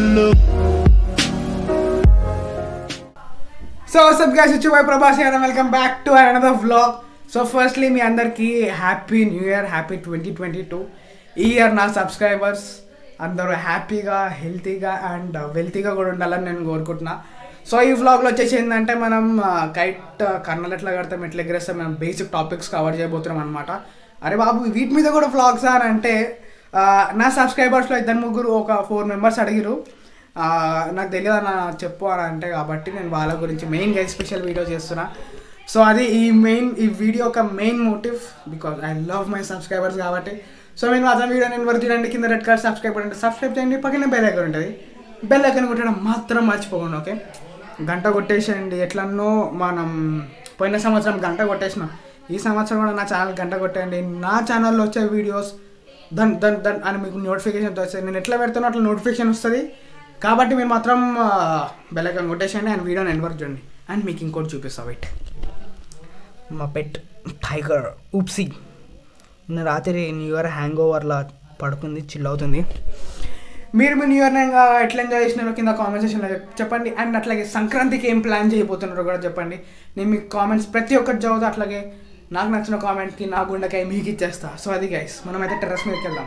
so సబ్ guys వచ్చి బై ప్రభాస్ గారు welcome back to another vlog so firstly మీ అందరికీ happy new year happy twenty twenty two ఈ ఇయర్ నా సబ్స్క్రైబర్స్ అందరూ హ్యాపీగా హెల్తీగా అండ్ వెల్తీగా కూడా ఉండాలని నేను కోరుకుంటున్నా సో ఈ వ్లాగ్లో వచ్చేసి ఏంటంటే మనం కైట్ కర్నల్ ఎట్లా కడతాం ఎట్లా ఎగరేస్తాం మనం బేసిక్ టాపిక్స్ కవర్ చేయబోతున్నాం అనమాట అరే బాబు వీటి మీద కూడా వ్లాగ్స్ అని అంటే ఆ, నా సబ్స్క్రైబర్స్లో ఇద్దరు ముగ్గురు ఒక ఫోర్ మెంబర్స్ అడిగిరు ఆ, నాకు తెలియదు అన్న చెప్పు అని అంటే కాబట్టి నేను వాళ్ళ గురించి మెయిన్గా స్పెషల్ వీడియో చేస్తున్నా సో అది ఈ మెయిన్ ఈ వీడియో ఒక main motive because I love my subscribers కాబట్టి సో మీరు మాత్రం వీడియో నేను వరకు చూడండి కింద రెడ్ కార్డ్ సబ్స్క్రైబ్ అంటే సబ్స్క్రైబ్ చేయండి పక్కన బెల్ ఐకాన్ ఉంటుంది బెల్ ఐకాన్ కొట్టడం మాత్రం మర్చిపోకండి ఓకే గంట కొట్టేసేయండి ఎట్లన్నో మనం పోయిన సంవత్సరం గంట కొట్టేసినాం ఈ సంవత్సరం కూడా నా ఛానల్ గంట కొట్టేయండి నా ఛానల్లో వచ్చే వీడియోస్ దన్ దన్ దన్ అని మీకు నోటిఫికేషన్ వస్తుంది నేను ఎట్లా పెడతానో అట్లా నోటిఫికేషన్ వస్తుంది కాబట్టి మీరు మాత్రం బెల్ ఐకాన్ కొట్టేసేయండి అండ్ వీడియోని ఎండ్ వరకు చూడండి అండ్ మీకు ఇంకోటి చూపిస్తా వెయిట్ మా పెట్ టైగర్ ఉప్సీ నిన్న రాత్రి న్యూ ఇయర్ హ్యాంగ్ ఓవర్లా పడుకుంది చిల్ అవుతుంది మీరు మీ న్యూ ఇయర్ ఎట్లా ఎంజాయ్ చేసినారో కింద కామెంట్ సెక్షన్లో చెప్పండి అండ్ అట్లాగే సంక్రాంతికి ఏం ప్లాన్ చేయబోతున్నారో కూడా చెప్పండి నేను మీకు కామెంట్స్ ప్రతి ఒక్కటి చదువుతా అట్లాగే నాకు నచ్చిన కామెంట్కి నా గుండెకాయ మీకు ఇచ్చేస్తా సో అది గైస్ మనమైతే టెర్రస్ మీదకి వెళ్దాం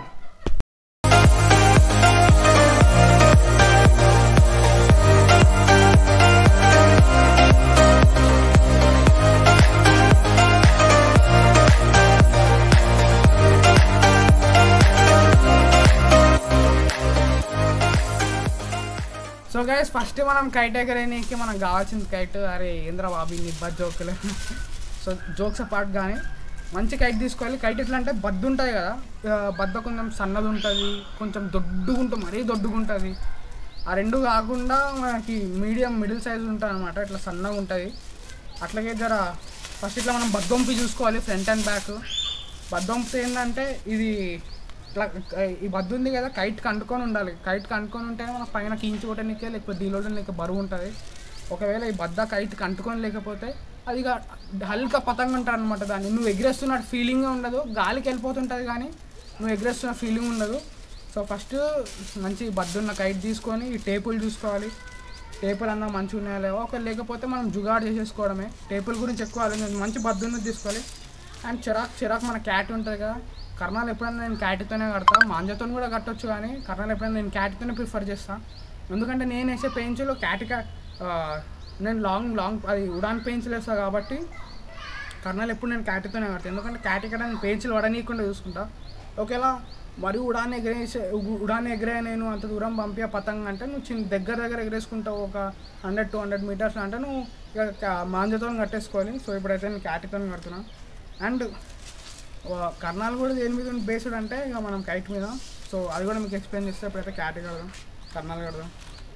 సో గైస్ ఫస్ట్ మనం కైట్ ఎగరేనికి మనకు కావాల్సింది కైట్ అరే ఏంద్ర బాబీ నిబ్బ జోకులు సో జోక్స్ అపార్ట్ కానీ మంచి కైట్ తీసుకోవాలి కైట్ ఎట్లా అంటే బద్దు ఉంటుంది కదా ఆ, బద్ద కొంచెం సన్నది ఉంటుంది కొంచెం దొడ్డుగా ఉంటుంది మరీ దొడ్డుగా ఉంటుంది ఆ రెండు కాకుండా మనకి మీడియం మిడిల్ సైజ్ ఉంటుంది అనమాట ఇట్లా సన్నగా ఉంటుంది అట్లాగే జర ఫస్ట్ ఇట్లా మనం బద్దొంపి చూసుకోవాలి ఫ్రంట్ అండ్ బ్యాక్ బద్దొంపి ఏంటంటే ఇది ఇట్లా ఈ బద్దు ఉంది కదా కైట్ కంటుకొని ఉండాలి కైట్ కంటుకొని ఉంటేనే మన పైన కించి కొట్టనికే లేకపోతే దీనిలో నీకు బరువు ఉంటుంది ఒకవేళ ఈ బద్ద కైట్ కంటుకొని లేకపోతే అది ఇక హల్కా పతంగా ఉంటుంది అనమాట దాన్ని నువ్వు ఎగిరేస్తున్నట్టు ఫీలింగ్ ఉండదు గాలికి వెళ్ళిపోతుంటుంది కానీ నువ్వు ఎగిరేస్తున్న ఫీలింగ్ ఉండదు సో ఫస్ట్ మంచి బద్దున్న కైట్ తీసుకొని ఈ టేపులు చూసుకోవాలి టేపులు అన్నా మంచిగా ఉన్నాయా లేవో ఒకవేళ లేకపోతే మనం జుగాడ్ చేసేసుకోవడమే టేపుల గురించి ఎక్కువ ఆలోచించదు మంచి బద్దున్నది తీసుకోవాలి అండ్ చిరాక్ చిరాక్ మన క్యాట్ ఉంటుంది కదా కర్ణాలు ఎప్పుడైనా నేను క్యాట్తోనే కడతా మాంజతో కూడా కట్టొచ్చు కానీ కర్ణాలు ఎప్పుడైనా నేను క్యాట్తోనే ప్రిఫర్ చేస్తాను ఎందుకంటే నేను వేసే పెయించులు క్యాట్గా నేను లాంగ్ లాంగ్ అది ఉడాన్ పెయించులు వేస్తాను కాబట్టి కర్ణాలు ఎప్పుడు నేను క్యాట్తోనే కడతాను ఎందుకంటే క్యాట్ ఇక్కడ నేను పెయించులు వడనీయకుండా చూసుకుంటా ఒకవేళ మరి ఉడాన్ ఎగరేసే ఉ- ఉడాన్ ఎగరే నేను అంత దూరం పంపే పతంగ అంటే నువ్వు చిన్న దగ్గర దగ్గర ఎగరేసుకుంటావు ఒక హండ్రెడ్ టూ హండ్రెడ్ మీటర్స్ అంటే నువ్వు ఇక కా- మాంజతో కట్టేసుకోవాలి సో ఇప్పుడైతే నేను క్యాట్తో కడుతున్నా అండ్ కర్ణాలు కూడా దేని మీద బేస్డ్ అంటే ఇక మనం కైట్ మీద సో అది కూడా మీకు ఎక్స్ప్లెయిన్ చేస్తే ఇప్పుడైతే క్యాట్ కడదాం కర్ణాలు కడదాం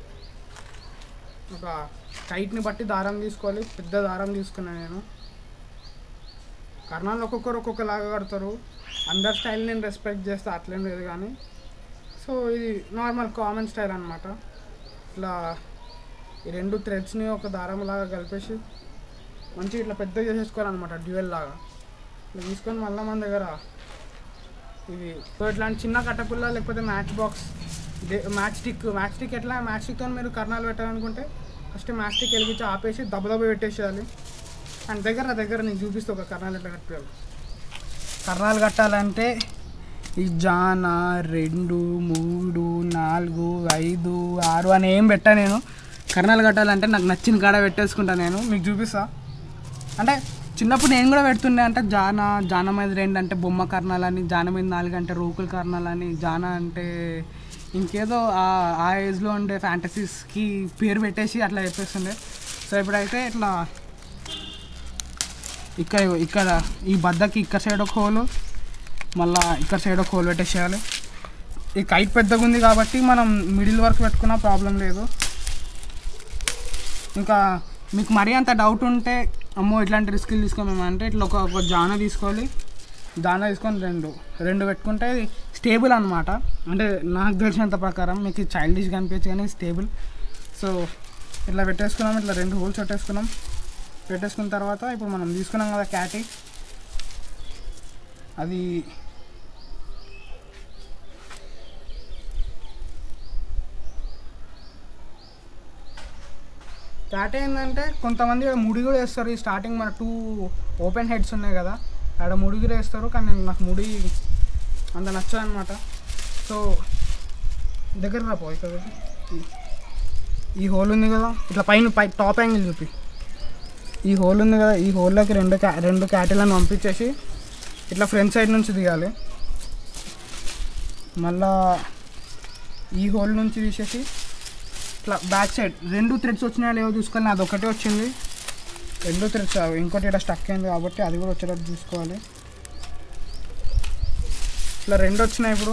ఒక కైట్ని బట్టి దారం తీసుకోవాలి పెద్ద దారం తీసుకున్నాను నేను కర్ణాలు ఒక్కొక్కరు ఒక్కొక్కలాగా కడతారు అందరి స్టైల్ నేను రెస్పెక్ట్ చేస్తే అట్లేం లేదు కానీ సో ఇది నార్మల్ కామన్ స్టైల్ అనమాట ఇట్లా ఈ రెండు థ్రెడ్స్ని ఒక దారం లాగా కలిపేసి మంచి ఇట్లా పెద్దగా చేసేసుకోవాలన్నమాట డ్యూయల్ లాగా ఇట్లా తీసుకొని మళ్ళీ మన దగ్గర ఇవి సో ఇట్లాంటి చిన్న కట్టపుల్ల లేకపోతే match box match stick match stick ఎట్లా మ్యాచ్ స్టిక్తో మీరు కర్ణాలు పెట్టాలనుకుంటే ఫస్ట్ మ్యాచ్ స్టిక్ వెలిగించి ఆపేసి దెబ్బ దెబ్బ పెట్టేసేయాలి అండ్ దగ్గర నా దగ్గర నేను చూపిస్తే ఒక కర్ణాలు ఎట్లా కట్టాలి కర్ణాలు కట్టాలంటే ఈ జాన రెండు మూడు నాలుగు ఐదు ఆరు అని ఏం పెట్టా నేను కర్ణాలు కట్టాలంటే నాకు నచ్చిన కాడ పెట్టేసుకుంటా నేను మీకు చూపిస్తా అంటే చిన్నప్పుడు నేను కూడా పెడుతుండే అంటే జాన జాన మీద రెండు అంటే బొమ్మ కర్ణాలని జాన మీద నాలుగు అంటే రోకుల కర్ణాలని జాన అంటే ఇంకేదో ఆ- ఆ ఏజ్లో ఉండే ఫ్యాంటసీస్కి పేరు పెట్టేసి అట్లా చెప్పేస్తుండే సో ఇప్పుడైతే ఇట్లా ఇక్కడ ఇక్కడ ఈ బద్దకి ఇక్కడ సైడ్ ఒక హోలు మళ్ళా ఇక్కడ సైడ్ ఒక హోల్ పెట్టేసేయాలి ఈ కైట్ పెద్దగా ఉంది కాబట్టి మనం మిడిల్ వరకు పెట్టుకున్నా ప్రాబ్లం లేదు ఇంకా మీకు మరీ అంత డౌట్ ఉంటే అమ్మో ఇట్లాంటి రిస్కులు తీసుకోమేమో అంటే ఇట్లా ఒక ఒక జాన తీసుకోవాలి దాన తీసుకొని రెండు రెండు పెట్టుకుంటే ఇది స్టేబుల్ అనమాట అంటే నాకు తెలిసినంత ప్రకారం మీకు చైల్డిష్ కనిపించు కానీ స్టేబుల్ సో ఇట్లా పెట్టేసుకున్నాం ఇట్లా రెండు హోల్స్ పెట్టేసుకున్నాం పెట్టేసుకున్న తర్వాత ఇప్పుడు మనం తీసుకున్నాం కదా క్యాటీ అది క్యాట్ ఏంటంటే కొంతమంది ఇక్కడ ముడి కూడా వేస్తారు ఈ స్టార్టింగ్ మన టూ ఓపెన్ హెడ్స్ ఉన్నాయి కదా ఆడ ముడి కూడా వేస్తారు కానీ నేను- నాకు ముడి అంత నచ్చదు అనమాట సో దగ్గర రాపో ఇక్కడ ఈ- ఈ హోల్ ఉంది కదా ఇట్లా పైన పై టాప్ యాంగిల్ చూపి ఈ హోల్ ఉంది కదా ఈ హోల్లోకి రెండు క్యా రెండు క్యాటిలను పంపించేసి ఇట్లా ఫ్రంట్ సైడ్ నుంచి దిగాలి మళ్ళా ఈ హోల్ నుంచి తీసేసి ఇట్లా బ్యాక్ సైడ్ రెండు థ్రెడ్స్ వచ్చినాయా లేవో చూసుకొని అది ఒకటే వచ్చింది రెండు థ్రెడ్స్ ఇంకోటి ఇక్కడ స్టక్ అయింది కాబట్టి అది కూడా వచ్చేటట్టు చూసుకోవాలి ఇట్లా రెండు వచ్చినాయి ఇప్పుడు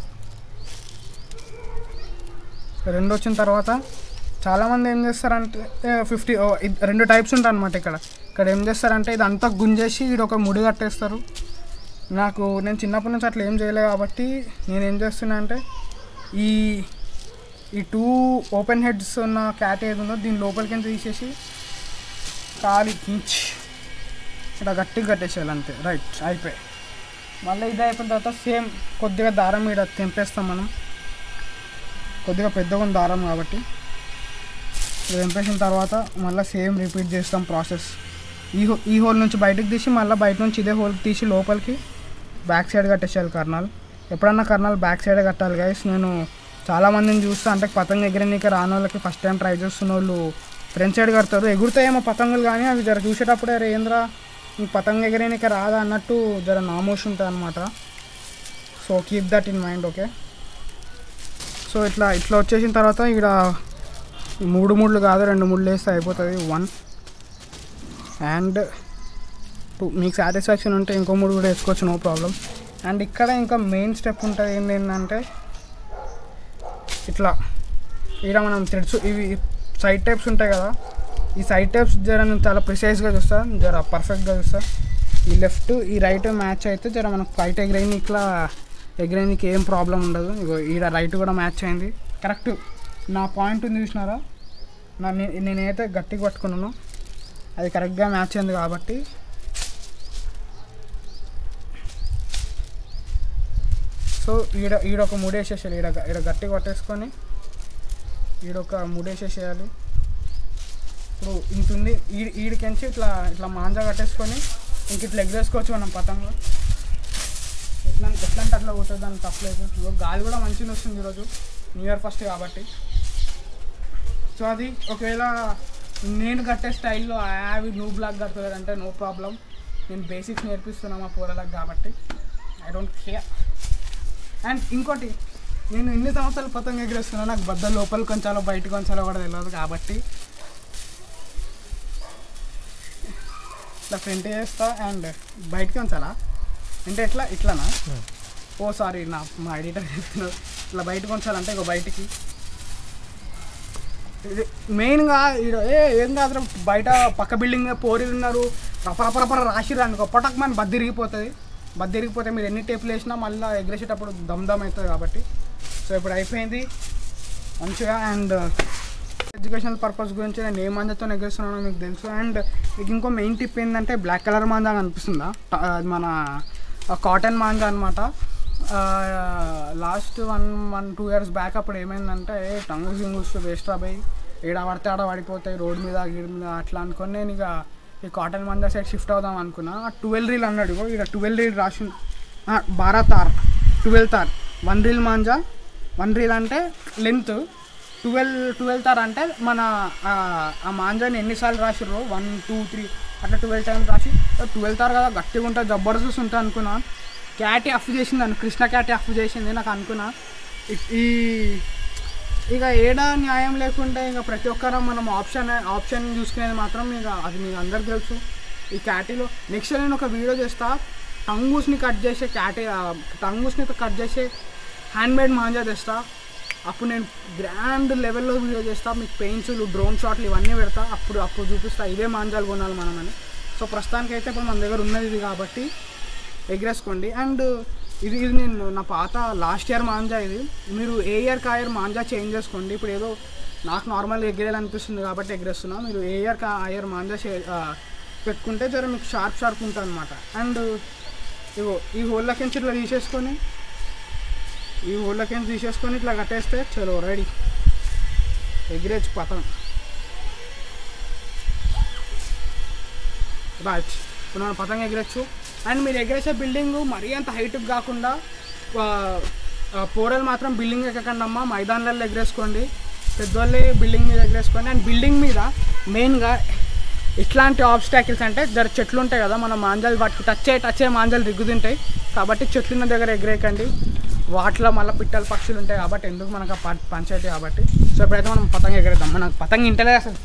రెండు వచ్చిన తర్వాత చాలామంది ఏం చేస్తారంటే ఫిఫ్టీ రెండు టైప్స్ ఉంటాయి అనమాట ఇక్కడ ఇక్కడ ఏం చేస్తారంటే ఇది అంతా గుంజేసి ఇది ఒక ముడి కట్టేస్తారు నాకు నేను చిన్నప్పటి నుంచి అట్లా ఏం చేయలేదు కాబట్టి నేను ఏం చేస్తున్నా అంటే ఈ ఈ టూ ఓపెన్ హెడ్స్ ఉన్న క్యాట్ ఏది ఉందో దీని లోపలికి తీసేసి కాలి కించి ఇట్లా గట్టిగా కట్టేసేయాలి అంతే రైట్ అయిపోయి మళ్ళీ ఇది అయిపోయిన తర్వాత సేమ్ కొద్దిగా దారం ఇక్కడ తెంపేస్తాం మనం కొద్దిగా పెద్దగా ఉంది దారం కాబట్టి ఇది తెంపేసిన తర్వాత మళ్ళీ సేమ్ రిపీట్ చేస్తాం ప్రాసెస్ ఈ హో ఈ హోల్ నుంచి బయటకు తీసి మళ్ళీ బయట నుంచి ఇదే హోల్ తీసి లోపలికి బ్యాక్ సైడ్ కట్టేసేయాలి కర్నాల్ ఎప్పుడన్నా కర్నాల్ బ్యాక్ సైడే కట్టాలి గైస్ నేను చాలామందిని చూస్తా అంటే పతంగ ఎగిరనీకి రాని వాళ్ళకి ఫస్ట్ టైం ట్రై చేస్తున్న వాళ్ళు ఫ్రంట్ సైడ్ కడతారు ఎగురుతాయేమో పతంగులు కానీ అవి జర చూసేటప్పుడే రేంద్ర నీకు పతంగ ఎగిరేనిక రాదా అన్నట్టు జర నామోష్ ఉంటుంది అనమాట so keep that in mind okay so ఇట్లా ఇట్లా వచ్చేసిన తర్వాత ఇక్కడ ఈ మూడు మూడులు కాదు రెండు మూడులు వేస్తే అయిపోతుంది వన్ అండ్ టూ మీకు సాటిస్ఫాక్షన్ ఉంటే ఇంకో మూడు కూడా వేసుకోవచ్చు నో ప్రాబ్లం అండ్ ఇక్కడ ఇంకా మెయిన్ స్టెప్ ఉంటుంది ఏంటి ఏంటంటే ఇట్లా ఇక్కడ మనం థ్రెడ్స్ ఇవి సైడ్ టైప్స్ ఉంటాయి కదా ఈ సైడ్ టైప్స్ జర నేను చాలా ప్రిసైజ్గా చూస్తా జర పర్ఫెక్ట్గా చూస్తా ఈ లెఫ్ట్ ఈ రైట్ మ్యాచ్ అయితే జర మనకు ఫైట్ ఎగ్రైన్ ఇట్లా ఎగ్రైన్కి ఏం ప్రాబ్లం ఉండదు ఇగో ఈడ రైట్ కూడా మ్యాచ్ అయింది కరెక్ట్ నా పాయింట్ ఉంది చూసినారా నా నే- నేనైతే గట్టిగా పట్టుకున్నాను అది కరెక్ట్గా మ్యాచ్ అయింది కాబట్టి సో ఈడ ఈడొక ముడేసేసేయాలి ఈడ ఈడ గట్టిగా పట్టేసుకొని ఈడొక ముడేసేసేయాలి ఇప్పుడు ఇంత ఉంది ఈడి ఈడికెంచి ఇట్లా ఇట్లా మాంజా కట్టేసుకొని ఇంక ఇట్లా ఎగరేసుకోవచ్చు మనం పతంగా ఎట్లా ఎట్లా అంటే అట్లా పోతుంది దానికి తప్పలేదు ఇగో గాలి కూడా మంచిగా వస్తుంది ఈరోజు న్యూ ఇయర్ ఫస్ట్ కాబట్టి సో అది ఒకవేళ నేను కట్టే స్టైల్లో అవి నువ్వు బ్లాక్ కడుతున్నారంటే నో ప్రాబ్లం నేను బేసిక్స్ నేర్పిస్తున్నా మా పూరలకు కాబట్టి ఐ డోంట్ కేర్ అండ్ ఇంకోటి నేను ఎన్ని సంవత్సరాలు పతంగ ఎగిరేస్తున్నా నాకు బద్ద లోపల కొంచాలో బయట కొంచాలో కూడా తెలియదు కాబట్టి ఇట్లా ఫ్రంట్ చేస్తా అండ్ బయటకి ఉంచాలా అంటే ఎట్లా ఇట్లానా ఓ సారీ నా మా ఎడిటర్ చెప్తున్నారు ఇట్లా బయటకు ఉంచాలంటే ఇక బయటికి ఇది మెయిన్గా ఈడ ఏ ఏం కాదు బయట పక్క బిల్డింగ్ మీద పోరీలు ఉన్నారు రపరపరపర రాసిరు అనుకో పొటక్ మన బద్దిరిగిపోతుంది బద్దిరిగిపోతే మీరు ఎన్ని టేపులు వేసినా మళ్ళీ ఎగరేసేటప్పుడు దమ్ దమ్ అవుతుంది కాబట్టి సో ఇప్పుడు అయిపోయింది మంచిగా అండ్ ఎడ్యుకేషనల్ పర్పస్ గురించి నేను ఏ మంజతో ఎగరేస్తున్నానో మీకు తెలుసు అండ్ మీకు ఇంకో మెయిన్ టిప్ ఏంటంటే బ్లాక్ కలర్ మాంజా కనిపిస్తుందా ట- అది మన కాటన్ మాంజా అనమాట last one one two years back అప్పుడు ఏమైందంటే ఏ టంగుస్ గింగుస్ వేస్ట్ రాబోయి ఏడ పడితే ఆడ పడిపోతాయి రోడ్ మీద గీడ్ మీద అట్లా అనుకొని నేను ఇక ఈ కాటన్ మందా సైడ్ షిఫ్ట్ అవుదాం అనుకున్నా ట్వెల్వ్ రీల్ అన్నాడు ఇగో ఇక్కడ ట్వెల్వ్ రీల్ రాసి బారా తార్ ట్వెల్వ్ తార్ వన్ రీల్ మాంజా వన్ రీల్ అంటే లెంత్ ట్వెల్వ్ ట్వెల్వ్ తార్ అంటే మన ఆ, ఆ మాంజాని ఎన్నిసార్లు రాసిర్రు వన్ టూ త్రీ అట్లా ట్వెల్వ్ టైమ్స్ రాసి ట్వెల్వ్ తార్ కదా గట్టిగా ఉంటుంది జబర్దస్త్ ఉంటుంది అనుకున్నా క్యాటీ అఫ్ చేసింది అను కృష్ణ క్యాటీ అఫ్ చేసింది నాకు అనుకున్నా ఇ- ఈ ఇక ఏడా న్యాయం లేకుంటే ఇక ప్రతి ఒక్కరు మనం ఆప్షన్ ఆప్షన్ చూసుకునేది మాత్రం ఇక అది మీకు అందరికి తెలుసు ఈ క్యాటీలో నెక్స్ట్ నేను ఒక వీడియో చేస్తా టంగూస్ని కట్ చేసే క్యాటీ టంగూస్ని కట్ చేసే హ్యాండ్మేడ్ మాంజా తెస్తా అప్పుడు నేను గ్రాండ్ లెవెల్లో వీడియో చేస్తా మీకు పెయిన్స్లు డ్రోన్ షాట్లు ఇవన్నీ పెడతా అప్పుడు అప్పుడు చూపిస్తా ఇదే మాంజాలు కొనాలి మనం అని సో ప్రస్తుతానికి అయితే ఇప్పుడు మన దగ్గర ఉన్నది ఇది కాబట్టి ఎగరేసుకోండి అండ్ ఇది ఇది నేను నా పాత లాస్ట్ ఇయర్ మాంజా ఇది మీరు ఏ ఇయర్ కా ఇయర్ మాంజా చేంజ్ చేసుకోండి ఇప్పుడు ఏదో నాకు నార్మల్గా ఎగిరేయాలనిపిస్తుంది కాబట్టి ఎగరేస్తున్నా మీరు ఏ ఇయర్ కా ఆ ఇయర్ మాంజా చే ఆ, పెట్టుకుంటే జర మీకు షార్ప్ షార్ప్ ఉంటుంది అనమాట అండ్ ఇగో ఈ హోల్లోకి నుంచి ఇట్లా తీసేసుకొని ఈ హోల్లోకి నుంచి తీసేసుకొని ఇట్లా కట్టేస్తే చలో రెడీ ఎగిరేచ్చు పతం బ్యాచ్ ఇప్పుడు మనం పతంగ ఎగరచ్చు అండ్ మీరు ఎగరేసే బిల్డింగ్ మరీ అంత హైట్కి కాకుండా ఆ, ఆ, పోరలు మాత్రం బిల్డింగ్ ఎక్కకండి అమ్మ మైదానాలలో ఎగరేసుకోండి పెద్దవాళ్ళే బిల్డింగ్ మీద ఎగరేసుకోండి అండ్ బిల్డింగ్ మీద మెయిన్గా ఇట్లాంటి ఆబ్స్టాకిల్స్ అంటే జర చెట్లు ఉంటాయి కదా మన మాంజాలు వాటికి టచ్ అయ్యి టచ్ అయ్యే మాంజాలు దిగ్గుతుంటాయి కాబట్టి చెట్లు ఉన్న దగ్గర ఎగరేయకండి వాటిలో మళ్ళీ పిట్టలు పక్షులు ఉంటాయి కాబట్టి ఎందుకు మనకు ఆ పం- పంచాయతీ కాబట్టి సో ఇప్పుడైతే మనం పతంగ ఎగరేద్దాం మనకు పతంగ ఇంటలే అసలు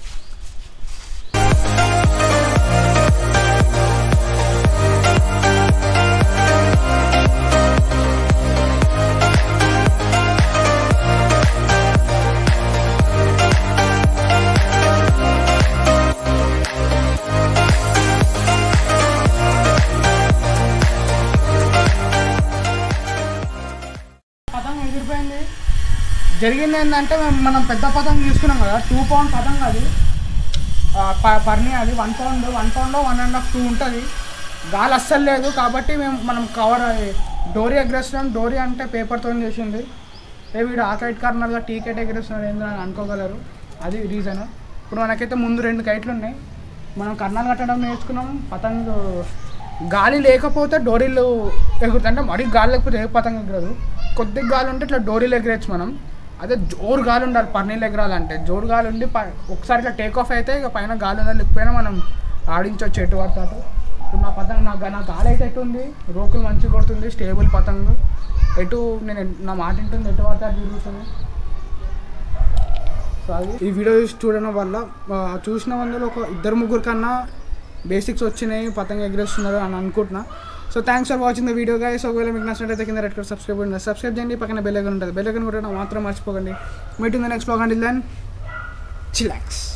పతంగ ఎగిరిపోయింది జరిగింది ఏంటంటే మేము మనం పెద్ద పతంగ తీసుకున్నాం కదా టూ పౌండ్ పతంగ అది ఆ, ప- పర్ని అది వన్ పౌండ్ వన్ పౌండ్లో వన్ అండ్ హాఫ్ టూ ఉంటుంది గాలి అస్సలు లేదు కాబట్టి మేము మనం కవర్ డోరీ ఎగరేస్తున్నాం డోరీ అంటే పేపర్తో చేసింది ఏ వీడు ఆ కైట్ కార్నర్గా టీ కైట్ ఎగరేస్తున్నాడు ఏందో అని అనుకోగలరు అది రీజన్ ఇప్పుడు మనకైతే ముందు రెండు కైట్లు ఉన్నాయి మనం కర్ణాలు కట్టడం నేర్చుకున్నాం పతంగ గాలి లేకపోతే డోరీలు ఎగురుతాయి అంటే మరీ గాలి లేకపోతే ఏ పతంగ ఎగరదు కొద్దిగా గాలి ఉంటే ఇట్లా డోరీలు ఎగరేచ్చు మనం అదే జోరు గాలి ఉండాలి పన్నీళ్ళు ఎగరాలంటే జోరు గాలి ఉండి పై ఒకసారి ఇట్లా టేక్ ఆఫ్ అయితే ఇక పైన గాలి ఉండాలి లేకపోయినా మనం ఆడించవచ్చు ఎటు పడితే అటు ఇప్పుడు నా పతంగ నా గా- నా గాలి అయితే ఎటు ఉంది రోకులు మంచిగా కొడుతుంది స్టేబుల్ పతంగు ఎటు నేను నా మాట వింటుంది ఎటు పడితే అటు తిరుగుతుంది సో అది ఈ వీడియో చూసి చూడడం వల్ల ఆ, చూసిన వందలో ఒక ఇద్దరు ముగ్గురు కన్నా బేసిక్స్ వచ్చినాయి పతంగ ఎగరేస్తున్నారు అని అనుకుంటున్నా so thanks for watching the video guys ఒకవేళ మీకు నచ్చినట్లయితే కింద రెడ్ కలర్ సబ్స్క్రైబ్ చేయండి సబ్స్క్రైబ్ చేయండి పక్కన బెల్ ఐకాన్ ఉంటుంది బెల్ ఐకాన్ కొట్టడం మాత్రం మర్చిపోకండి meet in the next blog అండి దెన్ చిలాక్స్